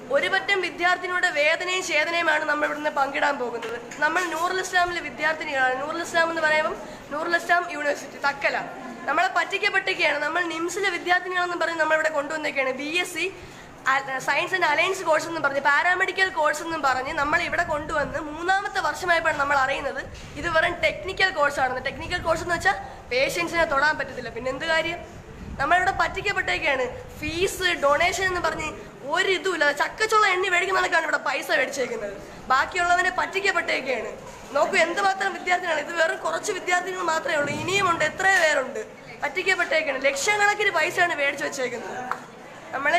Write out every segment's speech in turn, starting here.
ഒരു പറ്റം വിദ്യാർത്ഥിനിയുടെ വേദനയും ചേതനയുമാണ് നമ്മൾ ഇവിടുന്ന് പങ്കിടാൻ പോകുന്നത് നമ്മൾ നൂറുൽ ഇസ്ലാമിലെ വിദ്യാർത്ഥിനികളാണ് നൂറുൽ ഇസ്ലാം എന്ന് പറയുമ്പം നൂറുൽ ഇസ്ലാം യൂണിവേഴ്സിറ്റി തക്കല നമ്മളെ പറ്റിക്കപ്പെട്ടൊക്കെയാണ് നമ്മൾ നിംസിലെ വിദ്യാർത്ഥിനികളെന്ന് പറഞ്ഞ് നമ്മളിവിടെ കൊണ്ടുവന്നേക്കാണ് B S C science and alliance course എന്നും പറഞ്ഞ് പാരാമെഡിക്കൽ കോഴ്സ് എന്നും പറഞ്ഞ് നമ്മൾ ഇവിടെ കൊണ്ടുവന്ന് മൂന്നാമത്തെ വർഷമായപ്പോഴാണ് നമ്മൾ അറിയുന്നത് ഇത് വെറും ടെക്നിക്കൽ കോഴ്സാണെന്ന് ടെക്നിക്കൽ കോഴ്സ് എന്ന് വെച്ചാൽ പേഷ്യൻസിനെ തൊടാൻ പറ്റത്തില്ല പിന്നെ എന്ത് കാര്യം നമ്മളിവിടെ പറ്റിക്കപ്പെട്ടേക്കാണ് ഫീസ് ഡൊണേഷൻ എന്ന് പറഞ്ഞ് ഒരു ഇതുമില്ല ചക്കച്ചുള്ള എണ്ണി മേടിക്കുന്ന ആൾക്കാണ് ഇവിടെ പൈസ മേടിച്ചേക്കുന്നത് ബാക്കിയുള്ളവനെ പറ്റിക്കപ്പെട്ടേക്കാണ് നോക്കൂ എന്തുമാത്രം വിദ്യാർത്ഥികളാണ് ഇത് വെറും കുറച്ച് വിദ്യാർത്ഥികൾ മാത്രമേ ഉള്ളൂ ഇനിയുമുണ്ട് എത്രയോ പേരുണ്ട് പറ്റിക്കപ്പെട്ടേക്കാണ് ലക്ഷക്കണക്കിന് പൈസയാണ് മേടിച്ചു വെച്ചേക്കുന്നത് നമ്മളെ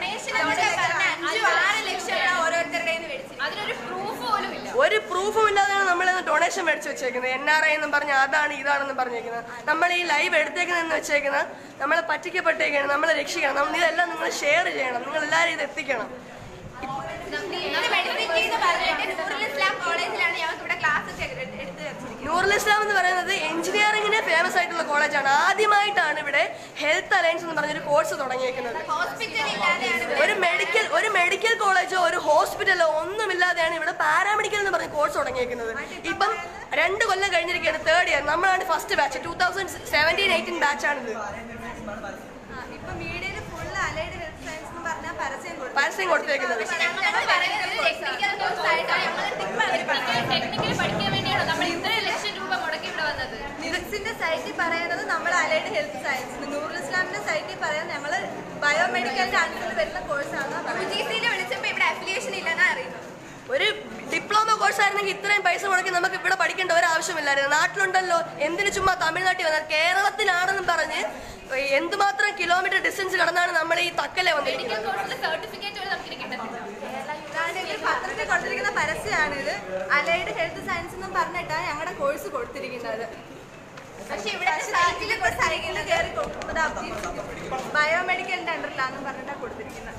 അതിനൊരു പ്രൂഫ് പോലും ഇല്ല ഒരു പ്രൂഫും ഇല്ലാതെയാണ് നമ്മൾ ഡൊണേഷൻ മേടിച്ച് വെച്ചേക്കുന്നത് എൻ ആർ ഐ എന്നും പറഞ്ഞ് അതാണ് ഇതാണെന്നും പറഞ്ഞേക്കുന്നത് നമ്മൾ ഈ ലൈവ് എടുത്തേക്കുന്നതെന്ന് വെച്ചേക്കുന്നത് നമ്മളെ പറ്റിക്കപ്പെട്ടേക്കാണ് നമ്മളെ രക്ഷിക്കണം നമ്മൾ ഇതെല്ലാം നിങ്ങൾ ഷെയർ ചെയ്യണം നിങ്ങൾ എല്ലാവരും ഇത് എത്തിക്കണം ഇത് മെഡിസിറ്റി എന്ന് പറഞ്ഞിട്ട് നൂറുൽ ഇസ്ലാം കോളേജിലാണ് ഞങ്ങൾക്ക് ഇവിടെ ക്ലാസ് എടുത്ത് വെച്ചിരിക്കുന്നത് നൂറുൽ ഇസ്ലാം എന്ന് പറയുന്നത് എഞ്ചിനീയറിംഗിന് ഫേമസ് ആയിട്ടുള്ള കോളേജാണ് ആദ്യമായിട്ടാണ് ഇവിടെ ഹെൽത്ത് അലയൻസ് എന്ന് പറഞ്ഞൊരു കോഴ്സ് തുടങ്ങിയേക്കുന്നത് ഹോസ്പിറ്റൽ ഇല്ലാതെയാണ് ഒരു മെഡിക്കൽ ഒരു മെഡിക്കൽ കോളേജോ ഒരു ഹോസ്പിറ്റലോ ഒന്നുമില്ലാതെയാണ് ഇവിടെ പാരാമെഡിക്കൽ എന്ന് പറഞ്ഞ കോഴ്സ് തുടങ്ങിയേക്കുന്നത് ഇപ്പം രണ്ട് കൊല്ലം കഴിഞ്ഞിരിക്കുകയാണ് തേർഡ് ഇയർ നമ്മളാണ് first batch two thousand seventeen eighteen ബാച്ചാണിത് ഇപ്പൊ മീഡിയയിൽ ഫുള്ള് അലൈഡ് ഹെൽത്ത് സയൻസ് എന്ന് പറഞ്ഞാൽ പരസ്യം കൊടുത്തു പരസ്യം കൊടുത്തേക്കുന്നത് ഞങ്ങൾ പറയുന്നത് ടെക്നിക്കൽ കോഴ്സ് ആയിട്ടാണ് ഞങ്ങൾ ടെക്നിക്കൽ പഠിക്കാൻ വേണ്ടിയാണ് നമ്മൾ ഇത്രയും ലക്ഷം രൂപ മുടക്കി ഇവിടെ വന്നത് നിറിക്സിന്റെ സൈറ്റിൽ പറയുന്നത് നമ്മൾ അലൈഡ് ഹെൽത്ത് സയൻസ് നൂറുൽ ഇസ്ലാമിന്റെ സൈറ്റിൽ പറയുന്നത് ഞങ്ങൾ ബയോമെഡിക്കലിന്റെ അണ്ടറിൽ വരുന്ന കോഴ്സാണ് യു ജി സിയിൽ വിളിച്ചപ്പോൾ ഇവിടെ അഫിലിയേഷൻ ഇല്ലെന്നാണ് അറിയുന്നത് ഒരു ഡിപ്ലോമ കോഴ്സ് ആയിരുന്നെങ്കിൽ ഇത്രയും പൈസ മുടക്കി നമുക്ക് ഇവിടെ പഠിക്കേണ്ട ഒരു ആവശ്യമില്ലായിരുന്നു നാട്ടിലുണ്ടല്ലോ എന്തിനു ചുമ്മാ തമിഴ്നാട്ടിൽ വന്നാൽ കേരളത്തിലാണെന്നും പറഞ്ഞ് എന്തുമാത്രം കിലോമീറ്റർ ഡിസ്റ്റൻസ് കടന്നാണ് നമ്മൾ ഈ തക്കലെ വന്നിരിക്കുന്നത് മെഡിക്കൽ കോഴ്സിന്റെ സർട്ടിഫിക്കറ്റ് വരെ നമുക്ക് കിട്ടത്തില്ല ഇതിൽ പത്രത്തിൽ കൊടുത്തിരിക്കുന്ന പരസ്യമാണ് ഇത് അലൈഡ് ഹെൽത്ത് സയൻസ് എന്നും പറഞ്ഞിട്ടാണ് ഞങ്ങളുടെ കോഴ്സ് കൊടുത്തിരിക്കുന്നത് പക്ഷെ ഇവിടെ പക്ഷേ സൈറ്റിൽ സൈറ്റിൽ കയറി കൊടുക്കുന്നത് ബയോമെഡിക്കലിന്റെ അണ്ടറിലാണെന്ന് പറഞ്ഞിട്ടാണ് കൊടുത്തിരിക്കുന്നത്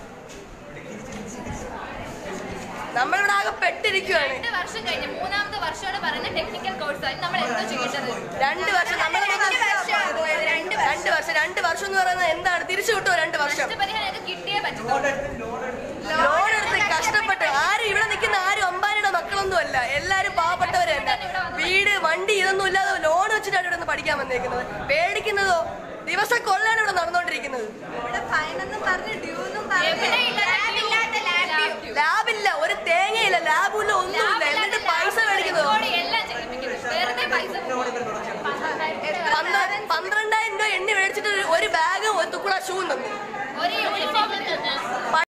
നമ്മളിവിടെ ആകെ പെട്ടിരിക്കുകയാണ് രണ്ട് വർഷം കഴിഞ്ഞ് മൂന്നാമത്തെ വർഷമാണ് പറയുന്ന ടെക്നിക്കൽ കോഴ്സ് നമ്മൾ എന്തോ ചെയ്യേണ്ടത് രണ്ട് വർഷം നമ്മൾ രണ്ട് വർഷമാണ് പോയത് രണ്ട് രണ്ട് വർഷം രണ്ട് വർഷം എന്ന് പറയുന്നത് എന്താണ് തിരിച്ചു കിട്ടുമോ രണ്ട് വർഷം നഷ്ടപരിഹാരം ഞങ്ങൾക്ക് കിട്ടിയേ പറ്റത്തുള്ളൂ ലോൺ എടുത്ത് കഷ്ടപ്പെട്ട് ആരും ഇവിടെ നിൽക്കുന്ന ആരും അമ്പാനിയുടെ മക്കളൊന്നും അല്ല എല്ലാരും പാവപ്പെട്ടവര് തന്നെ വീട് വണ്ടി ഇതൊന്നും ഇല്ലാതെ ലോൺ വെച്ചിട്ടാണ് ഇവിടെ നിന്ന് പഠിക്കാൻ വന്നേക്കുന്നത് പേടിക്കുന്നതോ ദിവസം കൊള്ളാണ് ഇവിടെ നടന്നുകൊണ്ടിരിക്കുന്നത് ഇവിടെ ഫൈൻ എന്നും പറഞ്ഞ് ഡ്യൂ എന്നും എവിടെ പറഞ്ഞ് ഇല്ല ലാബ് ഇല്ലാത്ത ലാബ് ലാബില്ല ഒരു തേങ്ങയില്ല ലാബില്ല ഒന്നുമില്ല എന്നിട്ട് പൈസ മേടിക്കുന്നതോ എല്ലാം ചെയ്യിപ്പിക്കുന്നു വെറുതെ പൈസ പന്ത്ര- പന്ത്രണ്ടായിരം രൂപ എണ്ണി മേടിച്ചിട്ട് ഒരു ബാഗ് ഒരു തുക്കുട ഷൂ തന്നു ഒരു യൂണിഫോം തന്നെ